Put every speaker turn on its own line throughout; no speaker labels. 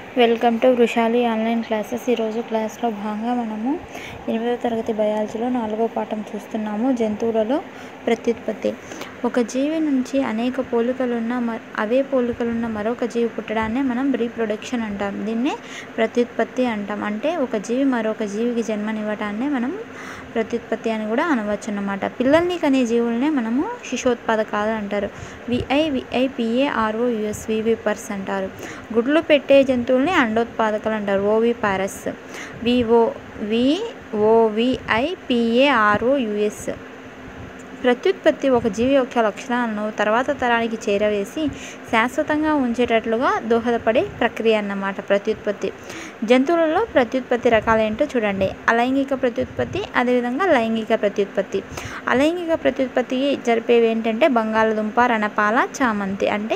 welcome to Vrushali online classes ఈరోజు క్లాస్లో భాగంగా మనము ఎనిమిదవ తరగతి బయాలజీలో నాలుగో పాఠం చూస్తున్నాము జంతువులలో ప్రత్యుత్పత్తి ఒక జీవి నుంచి అనేక పోలికలున్న మ అవే పోలికలున్న మరొక జీవి పుట్టడాన్నే మనం రీప్రొడక్షన్ అంటాం దీన్నే ప్రత్యుత్పత్తి అంటాం అంటే ఒక జీవి మరొక జీవికి జన్మనివ్వటాన్నే మనం ప్రత్యుత్పత్తి అని కూడా అనవచ్చు అన్నమాట పిల్లల్ని కనే జీవులనే మనము శిశోత్పాదకాలు అంటారు VI VI PA RO US viviparous అంటారు గుడ్లు పెట్టే జంతువుల్ని అండోత్పాదకలు అంటారు oviparous VO V OVI PA RO US ప్రత్యుత్పత్తి ఒక జీవి యొక్క లక్షణాలను తర్వాత తరానికి చేరవేసి శాశ్వతంగా ఉంచేటట్లుగా దోహదపడే ప్రక్రియ అన్నమాట ప్రత్యుత్పత్తి జంతువులలో ప్రత్యుత్పత్తి రకాలేంటో చూడండి అలైంగిక ప్రత్యుత్పత్తి అదేవిధంగా లైంగిక ప్రత్యుత్పత్తి అలైంగిక ప్రత్యుత్పత్తి జరిపేవి ఏంటంటే బంగాళదుంప రణపాల చామంతి అంటే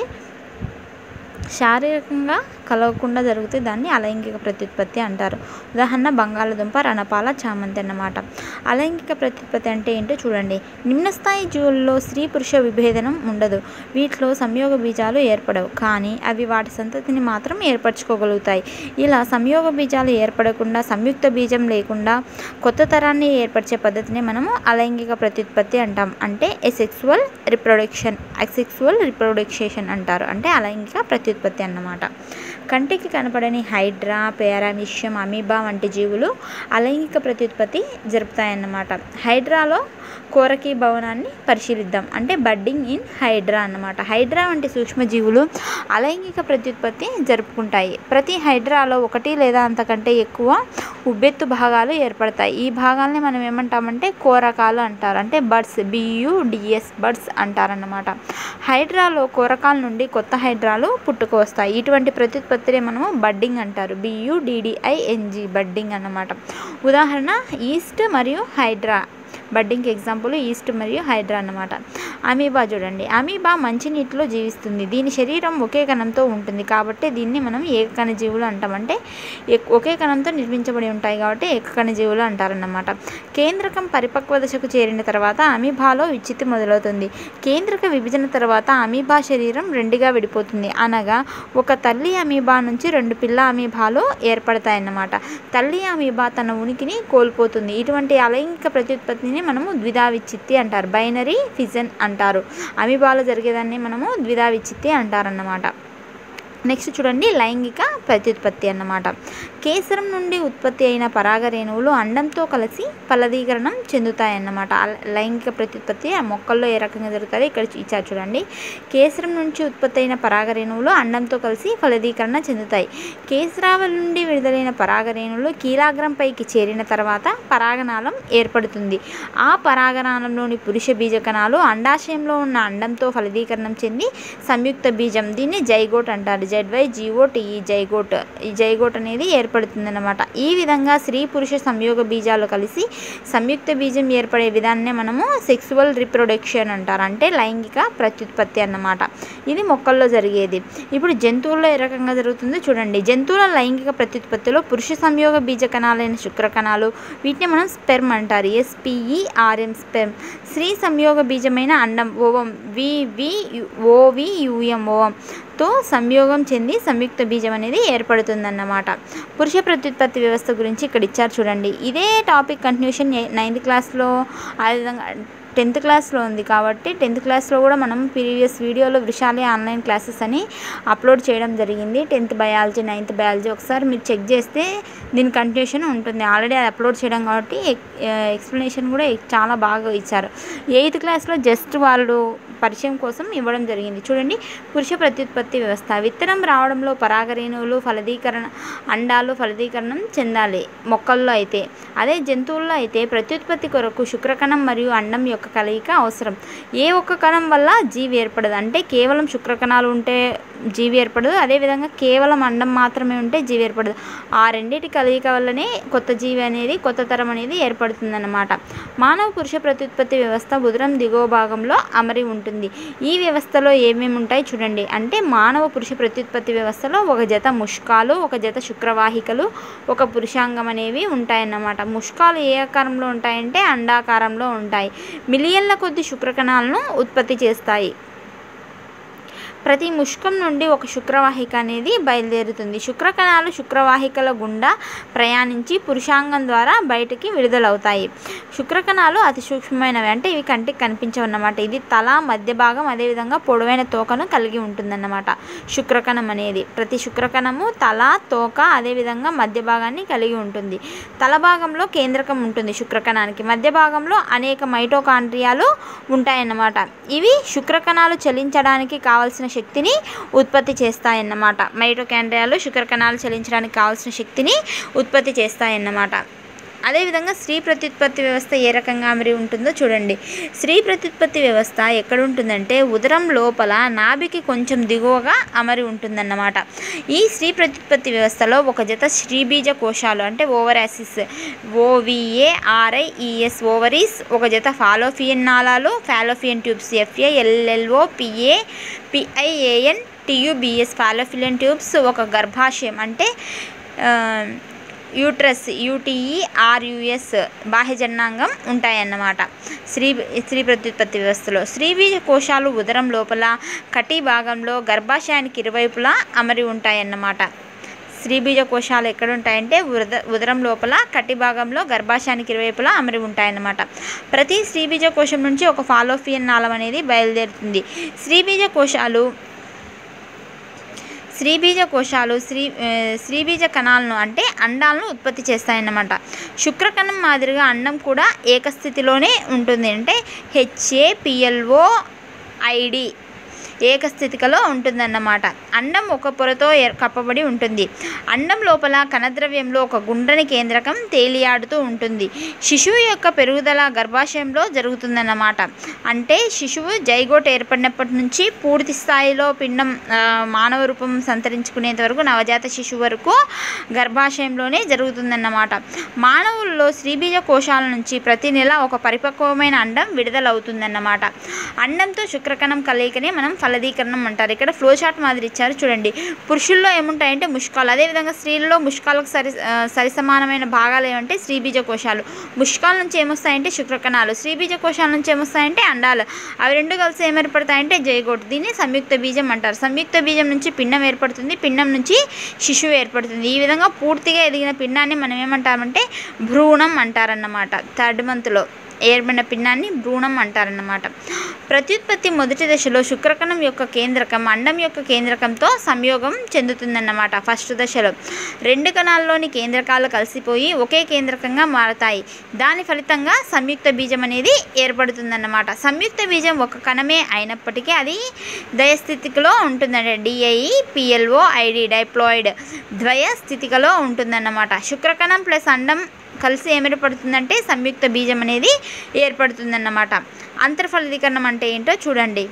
శారీరకంగా కలవకుండా జరిగితే దాన్ని అలైంగిక ప్రత్యుత్పత్తి అంటారు ఉదాహరణ బంగాళదుంప రణపాల చామంతి అన్నమాట అలైంగిక ప్రత్యుత్పత్తి అంటే ఏంటో చూడండి నిమ్నస్థాయి జీవుల్లో స్త్రీ పురుష విభేదనం ఉండదు వీటిలో సంయోగ బీజాలు ఏర్పడవు కానీ అవి వాటి సంతతిని మాత్రం ఏర్పరచుకోగలుగుతాయి ఇలా సంయోగ బీజాలు ఏర్పడకుండా సంయుక్త బీజం లేకుండా కొత్త తరాన్ని ఏర్పరిచే పద్ధతిని మనము అలైంగిక ప్రత్యుత్పత్తి అంటాం అంటే ఎసెక్సువల్ రిప్రొడక్షన్ అసెక్సువల్ రిప్రొడక్షన్ అంటారు అంటే అలైంగిక ప్రత్యుత్పత్తి అన్నమాట కంటికి కనపడని హైడ్రా పేరామిష్యం అమీబా వంటి జీవులు అలైంగిక ప్రత్యుత్పత్తి జరుపుతాయన్నమాట హైడ్రాలో కోరకి భవనాన్ని పరిశీలిద్దాం అంటే బడ్డింగ్ ఇన్ హైడ్రా అన్నమాట హైడ్రా వంటి సూక్ష్మజీవులు అలైంగిక ప్రత్యుత్పత్తి జరుపుకుంటాయి ప్రతి హైడ్రాలో ఒకటి లేదా అంతకంటే ఎక్కువ ఉబ్బెత్తు భాగాలు ఏర్పడతాయి ఈ భాగాల్ని మనం ఏమంటామంటే కోరకాలు అంటారు అంటే బర్డ్స్ బియుడిఎస్ బర్డ్స్ అంటారన్నమాట హైడ్రాలో కోరకాల నుండి కొత్త హైడ్రాలు పుట్టుకు వస్తాయి ఇటువంటి ప్రత్యుత్పత్తిని మనము బడ్డింగ్ అంటారు బియుడిడిఐఎన్జి బడ్డింగ్ అన్నమాట ఉదాహరణ ఈస్ట్ మరియు హైడ్రా బడ్డింగ్కి ఎగ్జాంపుల్ ఈస్ట్ మరియు హైడ్రా అన్నమాట అమీబా చూడండి అమీబా మంచినీటిలో జీవిస్తుంది దీని శరీరం ఒకే కణంతో ఉంటుంది కాబట్టి దీన్ని మనం ఏకకణ జీవులు అంటామంటే ఒకే కణంతో నిర్మించబడి ఉంటాయి కాబట్టి ఏకకణ జీవులు అంటారన్నమాట కేంద్రకం పరిపక్వ దశకు చేరిన తర్వాత అమీబాలో విచ్చితి మొదలవుతుంది కేంద్రక విభజన తర్వాత అమీబా శరీరం రెండుగా విడిపోతుంది అనగా ఒక తల్లి అమీబా నుంచి రెండు పిల్ల అమీబాలు ఏర్పడతాయన్నమాట తల్లి అమీబా తన ఉనికిని కోల్పోతుంది ఇటువంటి అలైంగిక ప్రత్యుత్పత్తిని మనము ద్విధా విచ్చిత్తి అంటారు బైనరీ ఫిజన్ అంటారు అమీబాలో జరిగేదాన్ని మనము ద్విధా విచ్చిత్తి అంటారన్నమాట నెక్స్ట్ చూడండి లైంగిక ప్రత్యుత్పత్తి అన్నమాట కేసరం నుండి ఉత్పత్తి అయిన పరాగరేణువులు అండంతో కలిసి ఫలదీకరణం చెందుతాయన్నమాట లైంగిక ప్రత్యుత్పత్తి ఆ మొక్కల్లో ఏ రకంగా జరుగుతుంది ఇక్కడ ఇచ్చారు చూడండి కేసరం నుంచి ఉత్పత్తి అయిన పరాగరేణువులు అండంతో కలిసి ఫలదీకరణ చెందుతాయి కేసరావళి నుండి విడుదలైన పరాగరేణువులు కీలాగ్రం పైకి చేరిన తర్వాత పరాగనాళం ఏర్పడుతుంది ఆ పరాగనాళంలోని పురుష బీజ కణాలు అండాశయంలో ఉన్న అండంతో ఫలదీకరణం చెంది సంయుక్త బీజం దీన్ని జైగోట్ అంటారు జెడ్వై జీఓట్ ఈ జైగోట్ ఈ జైగోట్ అనేది ఏర్పడుతుంది అనమాట ఈ విధంగా స్త్రీ పురుష సంయోగ బీజాలు కలిసి సంయుక్త బీజం ఏర్పడే విధాన్నే మనము సెక్సువల్ రిప్రొడక్షన్ అంటారు అంటే లైంగిక ప్రత్యుత్పత్తి అన్నమాట ఇది మొక్కల్లో జరిగేది ఇప్పుడు జంతువుల్లో ఏ రకంగా జరుగుతుందో చూడండి జంతువుల లైంగిక ప్రత్యుత్పత్తిలో పురుష సంయోగ బీజ కణాలైన శుక్ర కణాలు వీటిని మనం స్పెర్మ్ అంటారు ఎస్పిఈఆర్ఎం స్పెర్మ్ స్త్రీ సంయోగ బీజమైన అండం ఓవం వివి ఓవియుఎం ఓవం తో సంయోగం చెంది సంయుక్త బీజం అనేది ఏర్పడుతుందన్నమాట పురుష ప్రత్యుత్పత్తి వ్యవస్థ గురించి ఇక్కడ ఇచ్చారు చూడండి ఇదే టాపిక్ కంటిన్యూషన్ నైన్త్ క్లాస్లో అదేవిధంగా టెన్త్ క్లాస్లో ఉంది కాబట్టి టెన్త్ క్లాస్లో కూడా మనం ప్రీవియస్ వీడియోలో వృషాలి ఆన్లైన్ క్లాసెస్ అని అప్లోడ్ చేయడం జరిగింది టెన్త్ బయాలజీ నైన్త్ బయాలజీ ఒకసారి మీరు చెక్ చేస్తే దీని కంటిన్యూషన్ ఉంటుంది ఆల్రెడీ అది అప్లోడ్ చేయడం కాబట్టి ఎక్స్ప్లెనేషన్ కూడా చాలా బాగా ఇచ్చారు ఎయిత్ క్లాస్లో జస్ట్ వాళ్ళు పరిచయం కోసం ఇవ్వడం జరిగింది చూడండి పురుష ప్రత్యుత్పత్తి వ్యవస్థ విత్తనం రావడంలో పరాగరేణువులు ఫలదీకరణ అండాలు ఫలదీకరణం చెందాలి మొక్కల్లో అయితే అదే జంతువుల్లో అయితే ప్రత్యుత్పత్తి కొరకు శుక్రకణం మరియు అండం యొక్క కలయిక అవసరం ఏ ఒక్క కణం వల్ల జీవి ఏర్పడదు అంటే కేవలం శుక్రకణాలు ఉంటే జీవి ఏర్పడదు అదేవిధంగా కేవలం అండం మాత్రమే ఉంటే జీవి ఏర్పడదు ఆ రెండింటి కలయిక వల్లనే కొత్త జీవి అనేది కొత్త తరం అనేది ఏర్పడుతుందన్నమాట మానవ పురుష ప్రత్యుత్పత్తి వ్యవస్థ ఉదరం దిగువ భాగంలో అమరి ఉంటుంది ఈ వ్యవస్థలో ఏమేమి ఉంటాయి చూడండి అంటే మానవ పురుష ప్రత్యుత్పత్తి వ్యవస్థలో ఒక జత ముష్కాలు ఒక జత శుక్రవాహికలు ఒక పురుషాంగం అనేవి ఉంటాయన్నమాట ముష్కాలు ఏ ఆకారంలో ఉంటాయంటే అండాకారంలో ఉంటాయి మిలియన్ల కొద్ది శుక్రకణాలను ఉత్పత్తి చేస్తాయి ప్రతి ముష్కం నుండి ఒక శుక్రవాహిక అనేది బయలుదేరుతుంది శుక్రకణాలు శుక్రవాహికల గుండా ప్రయాణించి పురుషాంగం ద్వారా బయటికి విడుదలవుతాయి శుక్రకణాలు అతి సూక్ష్మమైనవి అంటే ఇవి కంటికి కనిపించవన్నమాట ఇది తల మధ్య భాగం అదేవిధంగా పొడవైన తోకను కలిగి ఉంటుందన్నమాట శుక్రకణం అనేది ప్రతి శుక్రకణము తల తోక అదేవిధంగా మధ్య భాగాన్ని కలిగి ఉంటుంది తల భాగంలో కేంద్రకం ఉంటుంది శుక్రకణానికి మధ్య భాగంలో అనేక మైటోకాండ్రియాలు ఉంటాయన్నమాట ఇవి శుక్రకణాలు చలించడానికి కావలసిన శక్తిని ఉత్పత్తి చేస్తాయన్నమాట మైటోకాండ్రియాలు శుక్రకణాలు చలించడానికి కావలసిన శక్తిని ఉత్పత్తి చేస్తాయన్నమాట అదేవిధంగా స్త్రీ ప్రత్యుత్పత్తి వ్యవస్థ ఏ రకంగా అమరి ఉంటుందో చూడండి స్త్రీ ప్రత్యుత్పత్తి వ్యవస్థ ఎక్కడ ఉంటుందంటే ఉదరం లోపల నాభికి కొంచెం దిగువగా అమరి ఉంటుందన్నమాట ఈ స్త్రీ ప్రత్యుత్పత్తి వ్యవస్థలో ఒక జత శ్రీబీజ కోశాలు అంటే ఓవరాసిస్ ఓవిఏ ఆర్ఐఈఎస్ ఓవరీస్ ఒక జత ఫాలోఫియన్ నాళాలు fallopian tubes FA LLO PA PIAN TUBS fallopian tubes ఒక గర్భాశయం అంటే ఆ, యూట్రస్ యూటీఈ ఆర్యుఎస్ బాహ్యజననాంగం ఉంటాయన్నమాట స్త్రీ స్త్రీ ప్రత్యుత్పత్తి వ్యవస్థలో స్త్రీబీజ కోశాలు ఉదరం లోపల కటి భాగంలో గర్భాశయానికి ఇరువైపులా అమరి ఉంటాయన్నమాట స్త్రీబీజ కోశాలు ఎక్కడ ఉంటాయంటే ఉద ఉదరం లోపల కటి భాగంలో గర్భాశయానికి ఇరువైపులా అమరి ఉంటాయన్నమాట ప్రతి స్త్రీబీజ కోశం నుంచి ఒక ఫాలోఫియన్ నాళం అనేది బయలుదేరుతుంది స్త్రీబీజ కోశాలు స్త్రీబీజ కోశాలు స్త్రీ ఆ, స్త్రీబీజ కణాలను అంటే అండాలను ఉత్పత్తి చేస్తాయన్నమాట శుక్రకణం మాదిరిగా అండం కూడా ఏకస్థితిలోనే ఉంటుంది అంటే హెచ్ఏ పిఎల్ఓ ఐడి ఏకస్థితికలో ఉంటుందన్నమాట అండం ఒక పొరతో ఏర్- కప్పబడి ఉంటుంది అండం లోపల కణద్రవ్యంలో ఒక గుండ్రని కేంద్రకం తేలియాడుతూ ఉంటుంది శిశువు యొక్క పెరుగుదల గర్భాశయంలో జరుగుతుందన్నమాట అంటే శిశువు జైగోట్ ఏర్పడినప్పటి నుంచి పూర్తి స్థాయిలో పిండం ఆ, మానవ రూపం సంతరించుకునేంత వరకు నవజాత శిశువు వరకు గర్భాశయంలోనే జరుగుతుందన్నమాట మానవుల్లో స్త్రీబీజ కోశాల నుంచి ప్రతి నెల ఒక పరిపక్వమైన అండం విడుదలవుతుందన్నమాట అండంతో శుక్రకణం కలయికనే మనం ఫలదీకరణం అంటారు ఇక్కడ ఫ్లో చార్ట్ మాదిరి ఇచ్చారు చూడండి పురుషుల్లో ఏముంటాయంటే ముష్కాలు అదేవిధంగా స్త్రీలలో ముష్కాలకు సరి ఆ, సరిసమానమైన భాగాలు ఏమంటే స్త్రీబీజ కోశాలు ముష్కాల నుంచి ఏమొస్తాయంటే శుక్రకణాలు స్త్రీబీజ కోశాల నుంచి ఏమొస్తాయంటే అండాలు అవి రెండు కలిసి ఏం ఏర్పడతాయంటే జైగోట్ దీన్ని సంయుక్త బీజం అంటారు సంయుక్త బీజం నుంచి పిండం ఏర్పడుతుంది పిండం నుంచి శిశువు ఏర్పడుతుంది ఈ విధంగా పూర్తిగా ఎదిగిన పిండాన్ని మనం ఏమంటామంటే భ్రూణం అంటారన్నమాట థర్డ్ మంత్లో ఏర్పడిన పిండాన్ని భ్రూణం అంటారన్నమాట ప్రత్యుత్పత్తి మొదటి దశలో శుక్రకణం యొక్క కేంద్రకం అండం యొక్క కేంద్రకంతో సంయోగం చెందుతుందన్నమాట ఫస్ట్ దశలో రెండు కణాల్లోని కేంద్రకాలు కలిసిపోయి ఒకే కేంద్రకంగా మారతాయి దాని ఫలితంగా సంయుక్త బీజం అనేది ఏర్పడుతుందన్నమాట సంయుక్త బీజం ఒక కణమే అయినప్పటికీ అది దయస్థితిలో ఉంటుందండి డిఐఈ పిఎల్ఓ ఐడి డైప్లాయిడ్ ద్వయ స్థితికలో ఉంటుందన్నమాట శుక్రకణం ప్లస్ అండం కలిసి ఏర్పడుతుందంటే సంయుక్త బీజం అనేది ఏర్పడుతుందన్నమాట అంతర్ఫలదీకరణం అంటే ఏంటో చూడండి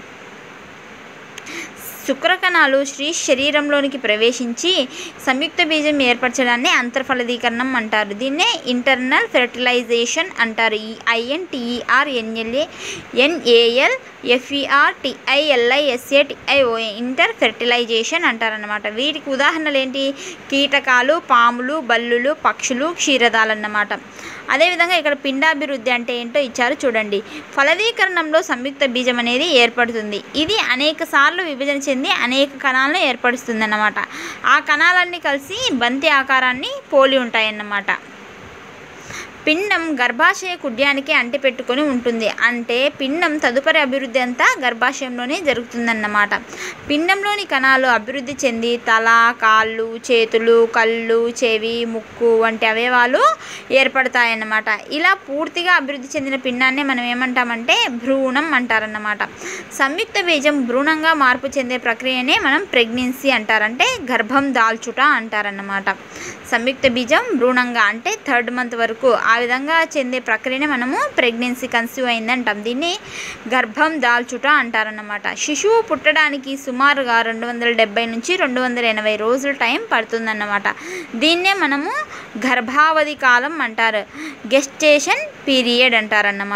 శుక్రకణాలు స్త్రీ శరీరంలోనికి ప్రవేశించి సంయుక్త బీజం ఏర్పరచడాన్ని అంతర్ఫలదీకరణం అంటారు దీన్నే ఇంటర్నల్ ఫెర్టిలైజేషన్ అంటారు ఈ I N T E R N L A N A L F E R T I L I S A T I O A inter fertilization అంటారన్నమాట వీటికి ఉదాహరణలు ఏంటి కీటకాలు పాములు బల్లులు పక్షులు క్షీరదాలు అన్నమాట అదేవిధంగా ఇక్కడ పిండాభివృద్ధి అంటే ఏంటో ఇచ్చారు చూడండి ఫలదీకరణంలో సంయుక్త బీజం అనేది ఏర్పడుతుంది ఇది అనేక సార్లు విభజన చెంది అనేక కణాలను ఏర్పరుస్తుంది అన్నమాట ఆ కణాలన్నీ కలిసి బంతి ఆకారాన్ని పోలి ఉంటాయన్నమాట పిండం గర్భాశయ కుడ్యానికి అంటిపెట్టుకొని ఉంటుంది అంటే పిండం తదుపరి అభివృద్ధి అంతా గర్భాశయంలోనే జరుగుతుందన్నమాట పిండంలోని కణాలు అభివృద్ధి చెంది తల కాళ్ళు చేతులు కళ్ళు చెవి ముక్కు వంటి అవయవాలు ఏర్పడతాయన్నమాట ఇలా పూర్తిగా అభివృద్ధి చెందిన పిండాన్ని మనం ఏమంటామంటే భ్రూణం అంటారన్నమాట సంయుక్త బీజం భ్రూణంగా మార్పు చెందే ప్రక్రియనే మనం ప్రెగ్నెన్సీ అంటారంటే గర్భం దాల్చుట అంటారన్నమాట సంయుక్త బీజం భ్రూణంగా అంటే థర్డ్ మంత్ వరకు ఆ విధంగా చెందే ప్రక్రియనే మనము ప్రెగ్నెన్సీ కన్సీవ్ అయిందంటాం దీన్ని గర్భం దాల్చుట అంటారన్నమాట శిశువు పుట్టడానికి సుమారుగా రెండు వందల డెబ్బై నుంచి రెండు వందల ఎనభై రోజుల టైం పడుతుందన్నమాట దీన్నే మనము గర్భావధి కాలం అంటారు గెస్టేషన్ పీరియడ్ అంటారన్నమాట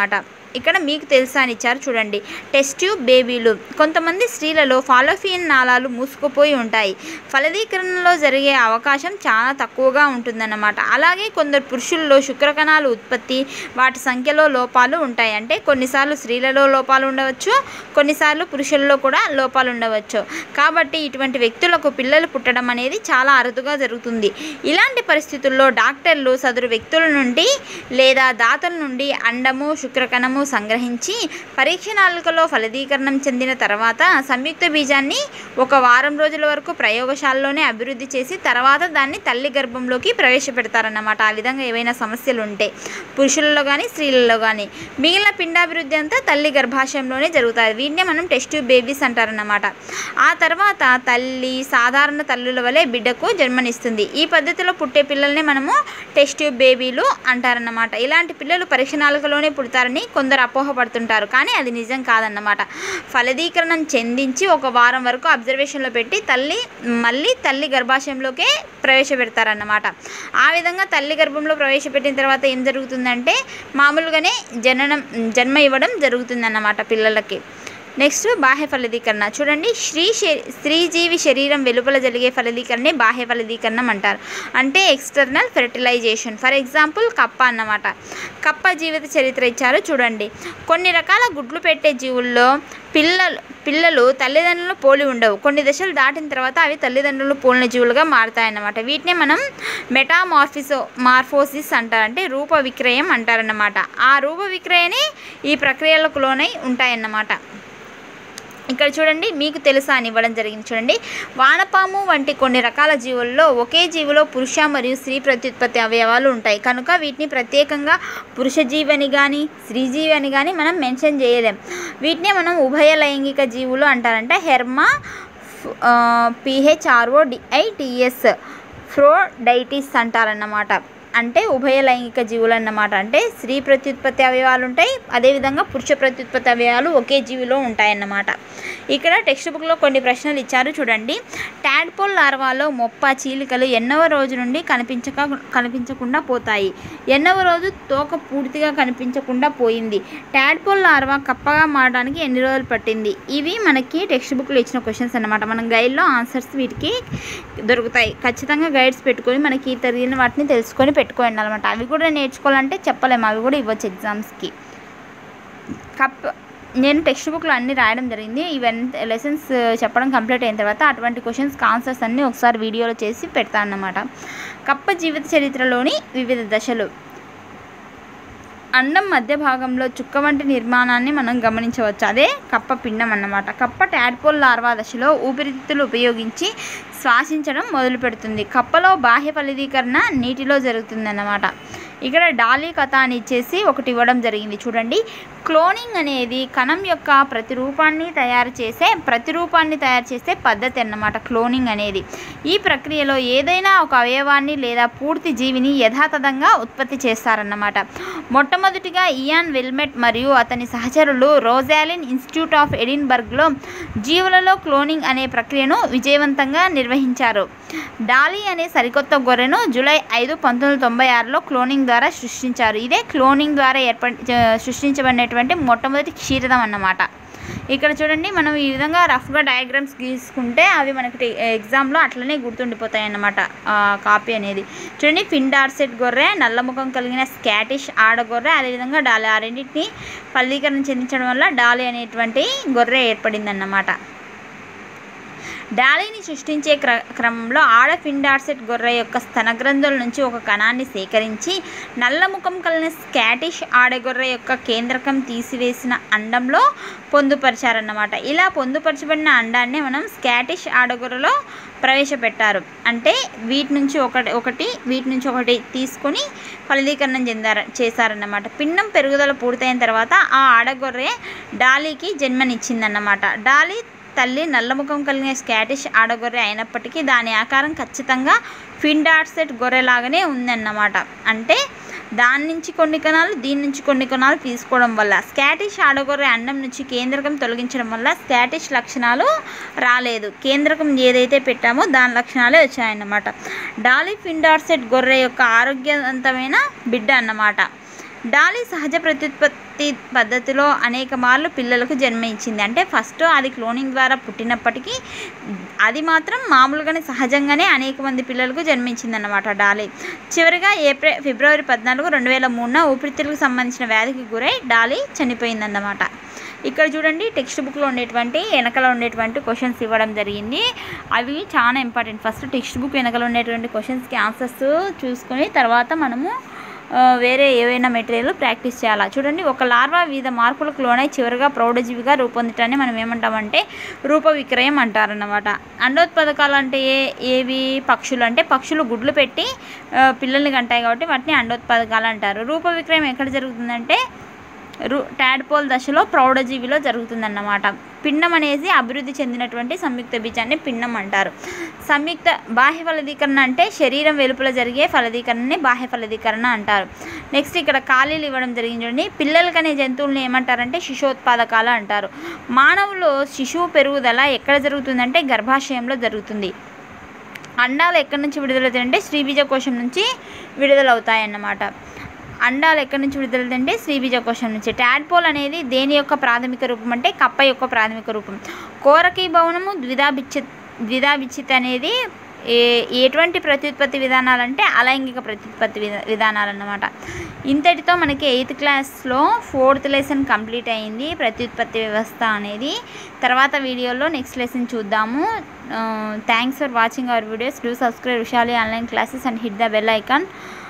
ఇక్కడ మీకు తెలుసా అని ఇచ్చారు చూడండి టెస్ట్ ట్యూబ్ బేబీలు కొంతమంది స్త్రీలలో ఫాలోఫియన్ నాళాలు మూసుకుపోయి ఉంటాయి ఫలదీకరణలో జరిగే అవకాశం చాలా తక్కువగా ఉంటుందన్నమాట అలాగే కొందరు పురుషుల్లో శుక్రకణాలు ఉత్పత్తి వాటి సంఖ్యలో లోపాలు ఉంటాయి అంటే కొన్నిసార్లు స్త్రీలలో లోపాలు ఉండవచ్చు కొన్నిసార్లు పురుషుల్లో కూడా లోపాలు ఉండవచ్చు కాబట్టి ఇటువంటి వ్యక్తులకు పిల్లలు పుట్టడం అనేది చాలా అరుదుగా జరుగుతుంది ఇలాంటి పరిస్థితుల్లో డాక్టర్లు సదరు వ్యక్తుల నుండి లేదా దాతల నుండి అండము శుక్రకణము సంగ్రహించి పరీక్ష నాలుకలో ఫలదీకరణం చెందిన తర్వాత సంయుక్త బీజాన్ని ఒక వారం రోజుల వరకు ప్రయోగశాలలోనే అభివృద్ధి చేసి తర్వాత దాన్ని తల్లి గర్భంలోకి ప్రవేశపెడతారన్నమాట ఆ విధంగా ఏవైనా సమస్యలు ఉంటే పురుషులలో కానీ స్త్రీలలో కానీ మిగిలిన పిండాభివృద్ధి అంతా తల్లి గర్భాశయంలోనే జరుగుతుంది వీటినే మనం టెస్ట్ ట్యూబ్ బేబీస్ అంటారన్నమాట ఆ తర్వాత తల్లి సాధారణ తల్లుల వలె బిడ్డకు జన్మనిస్తుంది ఈ పద్ధతిలో పుట్టే పిల్లల్ని మనము టెస్ట్ ట్యూబ్ బేబీలు అంటారన్నమాట ఇలాంటి పిల్లలు పరీక్ష నాలుకలోనే పుడతారని కొందరు అపోహపడుతుంటారు కానీ అది నిజం కాదన్నమాట ఫలదీకరణం చెందించి ఒక వారం వరకు అబ్జర్వేషన్లో పెట్టి తల్లి మళ్ళీ తల్లి గర్భాశయంలోకే ప్రవేశపెడతారన్నమాట ఆ విధంగా తల్లి గర్భంలో ప్రవేశపెట్టిన తర్వాత ఏం జరుగుతుందంటే మామూలుగానే జననం జన్మ ఇవ్వడం జరుగుతుందన్నమాట పిల్లలకి నెక్స్ట్ బాహ్య ఫలదీకరణ చూడండి స్త్రీ శ- స్త్రీజీవి శరీరం వెలుపల జరిగే ఫలదీకరణే బాహ్య ఫలదీకరణం అంటారు అంటే ఎక్స్టర్నల్ ఫెర్టిలైజేషన్ ఫర్ ఎగ్జాంపుల్ కప్ప అన్నమాట కప్ప జీవిత చరిత్ర ఇచ్చారు చూడండి కొన్ని రకాల గుడ్లు పెట్టే జీవుల్లో పిల్లలు పిల్లలు తల్లిదండ్రులు పోలి ఉండవు కొన్ని దశలు దాటిన తర్వాత అవి తల్లిదండ్రులు పోలిన జీవులుగా మారుతాయన్నమాట వీటిని మనం మెటామార్ఫిసో మార్ఫోసిస్ అంటారు అంటే రూప విక్రయం అంటారన్నమాట ఆ రూప విక్రయనే ఈ ప్రక్రియలకు లోనై ఉంటాయన్నమాట ఇక్కడ చూడండి మీకు తెలుసా అని ఇవ్వడం జరిగింది చూడండి వానపాము వంటి కొన్ని రకాల జీవుల్లో ఒకే జీవిలో పురుష మరియు స్త్రీ ప్రత్యుత్పత్తి అవయవాలు ఉంటాయి కనుక వీటిని ప్రత్యేకంగా పురుష జీవి అని కానీ స్త్రీ జీవి అని కానీ మనం మెన్షన్ చేయలేం వీటినే మనం ఉభయ లైంగిక జీవులు అంటారంటే హెర్మా పిహెచ్ఆర్ఓ డిఐటిఎస్ ఫ్రోడైటిస్ అంటారన్నమాట అంటే ఉభయ లైంగిక జీవులు అన్నమాట అంటే స్త్రీ ప్రత్యుత్పత్తి అవయవాలు ఉంటాయి అదేవిధంగా పురుష ప్రత్యుత్పత్తి అవయవాలు ఒకే జీవిలో ఉంటాయన్నమాట ఇక్కడ టెక్స్ట్ బుక్లో కొన్ని ప్రశ్నలు ఇచ్చారు చూడండి ట్యాడ్పోల్ లార్వాలో మొప్ప చీలికలు ఎన్నవ రోజు నుండి కనిపించక కనిపించకుండా పోతాయి ఎన్నవ రోజు తోక పూర్తిగా కనిపించకుండా పోయింది ట్యాడ్పోల్ లార్వా కప్పగా మారడానికి ఎన్ని రోజులు పట్టింది ఇవి మనకి టెక్స్ట్ బుక్లో ఇచ్చిన క్వశ్చన్స్ అన్నమాట మనం గైడ్లో ఆన్సర్స్ వీటికి దొరుకుతాయి ఖచ్చితంగా గైడ్స్ పెట్టుకొని మనకి తెలియని వాటిని తెలుసుకొని పెట్టుకోండి అనమాట అవి కూడా నేర్చుకోవాలంటే చెప్పలేము అవి కూడా ఇవ్వచ్చు ఎగ్జామ్స్కి కప్ నేను టెక్స్ట్ బుక్లో అన్నీ రాయడం జరిగింది ఈవెంట్ లెసన్స్ చెప్పడం కంప్లీట్ అయిన తర్వాత అటువంటి క్వశ్చన్స్కి ఆన్సర్స్ అన్నీ ఒకసారి వీడియోలో చేసి పెడతాను అన్నమాట కప్ప జీవిత చరిత్రలోని వివిధ దశలు అండం మధ్య భాగంలో చుక్క వంటి నిర్మాణాన్ని మనం గమనించవచ్చు అదే కప్ప పిండం అన్నమాట కప్ప ట్యాడ్పోల్ లార్వా దశలో ఊపిరితిత్తులు ఉపయోగించి శ్వాసించడం మొదలు పెడుతుంది కప్పలో బాహ్య ఫలదీకరణ నీటిలో జరుగుతుందన్నమాట ఇక్కడ డాలీ కథ అని ఇచ్చేసి ఒకటి ఇవ్వడం జరిగింది చూడండి క్లోనింగ్ అనేది కణం యొక్క ప్రతిరూపాన్ని తయారు చేసే ప్రతిరూపాన్ని తయారు చేసే పద్ధతి అన్నమాట క్లోనింగ్ అనేది ఈ ప్రక్రియలో ఏదైనా ఒక అవయవాన్ని లేదా పూర్తి జీవిని యథాతథంగా ఉత్పత్తి చేస్తారన్నమాట మొట్టమొదటిగా ఇయాన్ వెల్మెట్ మరియు అతని సహచరులు రోజాలిన్ ఇన్స్టిట్యూట్ ఆఫ్ ఎడిన్బర్గ్లో జీవులలో క్లోనింగ్ అనే ప్రక్రియను విజయవంతంగా నిర్వహించారు డాలీ అనే సరికొత్త గొర్రెను జూలై ఐదు పంతొమ్మిది వందల తొంభై ఆరులో క్లోనింగ్ ద్వారా సృష్టించారు ఇదే క్లోనింగ్ ద్వారా ఏర్పడి సృష్టించబడినటువంటి మొట్టమొదటి క్షీరదం అన్నమాట ఇక్కడ చూడండి మనం ఈ విధంగా రఫ్గా డయాగ్రామ్స్ గీసుకుంటే అవి మనకి ఎగ్జామ్లో అట్లనే గుర్తుండిపోతాయి అన్నమాట కాపీ అనేది చూడండి ఫిండార్సెట్ గొర్రె నల్లముఖం కలిగిన స్కాటిష్ ఆడగొర్రె అదేవిధంగా డాలి ఆ రెండింటిని ఫలీకరణ చెందించడం వల్ల డాలి అనేటువంటి గొర్రె ఏర్పడింది అన్నమాట డాలీని సృష్టించే క్ర క్రమంలో ఆడ ఫిండార్సెట్ గొర్రె యొక్క స్తనగ్రంథుల నుంచి ఒక కణాన్ని సేకరించి నల్లముఖం కలిగిన స్కాటిష్ ఆడగొర్రె యొక్క కేంద్రకం తీసివేసిన అండంలో పొందుపరిచారన్నమాట ఇలా పొందుపరచబడిన అండాన్ని మనం స్కాటిష్ ఆడగొర్రెలో ప్రవేశపెట్టారు అంటే వీటి నుంచి ఒకటి ఒకటి వీటి నుంచి ఒకటి తీసుకొని ఫలదీకరణం చెందారు చేశారన్నమాట పిండం పెరుగుదల పూర్తయిన తర్వాత ఆ ఆడగొర్రె డాలీకి జన్మనిచ్చిందన్నమాట డాలీ తల్లి నల్లముఖం కలిగిన స్కాటిష్ ఆడగొర్రె అయినప్పటికీ దాని ఆకారం ఖచ్చితంగా ఫిండార్సెట్ గొర్రెలాగానే ఉందన్నమాట అంటే దాని నుంచి కొన్ని కణాలు దీని నుంచి కొన్ని కణాలు తీసుకోవడం వల్ల స్కాటిష్ ఆడగొర్రె అండం నుంచి కేంద్రకం తొలగించడం వల్ల స్కాటిష్ లక్షణాలు రాలేదు కేంద్రకం ఏదైతే పెట్టామో దాని లక్షణాలే వచ్చాయన్నమాట డాలీ ఫిండార్సెట్ గొర్రె యొక్క ఆరోగ్యవంతమైన బిడ్డ అన్నమాట డాలీ సహజ ప్రత్యుత్పత్తి ప్రత్యుత్పత్తి పద్ధతిలో అనేక మార్లు పిల్లలకు జన్మ ఇచ్చింది అంటే ఫస్ట్ అది క్లోనింగ్ ద్వారా పుట్టినప్పటికీ అది మాత్రం మామూలుగానే సహజంగానే అనేక మంది పిల్లలకు జన్మించింది అన్నమాట డాలీ చివరిగా ఏప్రిల్ ఫిబ్రవరి పద్నాలుగు రెండు వేల మూడున ఊపిరితిత్తులకు సంబంధించిన వ్యాధికి గురై డాలీ చనిపోయిందన్నమాట ఇక్కడ చూడండి టెక్స్ట్ బుక్లో ఉండేటువంటి వెనకలో ఉండేటువంటి క్వశ్చన్స్ ఇవ్వడం జరిగింది అవి చాలా ఇంపార్టెంట్ ఫస్ట్ టెక్స్ట్ బుక్ వెనకలో ఉండేటువంటి క్వశ్చన్స్కి ఆన్సర్స్ చూసుకొని తర్వాత మనము ఆ, వేరే ఏవైనా మెటీరియల్ ప్రాక్టీస్ చేయాలా చూడండి ఒక లార్వా వివిధ మార్పులకు లోనై చివరిగా ప్రౌఢజీవిగా రూపొందటాన్ని మనం ఏమంటామంటే రూప విక్రయం అంటారన్నమాట అండోత్పాదకాలు అంటే ఏ ఏవి పక్షులు అంటే పక్షులు గుడ్లు పెట్టి ఆ, పిల్లల్ని కంటాయి కాబట్టి వాటిని అండోత్పాదకాలు అంటారు రూప విక్రయం ఎక్కడ జరుగుతుందంటే రు టాడ్పోల్ దశలో ప్రౌఢజీవిలో జరుగుతుందన్నమాట పిండం అనేది అభివృద్ధి చెందినటువంటి సంయుక్త బీజాన్ని పిండం అంటారు సంయుక్త బాహ్య ఫలదీకరణ అంటే శరీరం వెలుపల జరిగే ఫలదీకరణని బాహ్య ఫలదీకరణ అంటారు నెక్స్ట్ ఇక్కడ ఖాళీలు ఇవ్వడం జరిగింది చూడండి పిల్లలకి అనే జంతువుల్ని ఏమంటారంటే శిశోత్పాదకాలు అంటారు మానవులో శిశువు పెరుగుదల ఎక్కడ జరుగుతుందంటే గర్భాశయంలో జరుగుతుంది అండాలు ఎక్కడి నుంచి విడుదలవుతాయంటే శ్రీబీజ కోశం నుంచి విడుదలవుతాయన్నమాట అండాలు ఎక్కడి నుంచి విడుదలవుతాయంటే శ్రీబీజ కోశం నుంచి టాడ్పోల్ అనేది దేని యొక్క ప్రాథమిక రూపం అంటే కప్ప యొక్క ప్రాథమిక రూపం కోరకీ భవనము ద్విధాభిచ్చి ద్విధాభిచ్చిత్ అనేది ఏ ఎటువంటి ప్రత్యుత్పత్తి విధానాలు అంటే అలైంగిక ప్రత్యుత్పత్తి విధా విధానాలు అన్నమాట ఇంతటితో మనకి ఎయిత్ క్లాస్లో ఫోర్త్ లెసన్ కంప్లీట్ అయింది ప్రత్యుత్పత్తి వ్యవస్థ అనేది తర్వాత వీడియోలో నెక్స్ట్ లెసన్ చూద్దాము thanks for watching our videos do subscribe Vishali online classes and hit the bell icon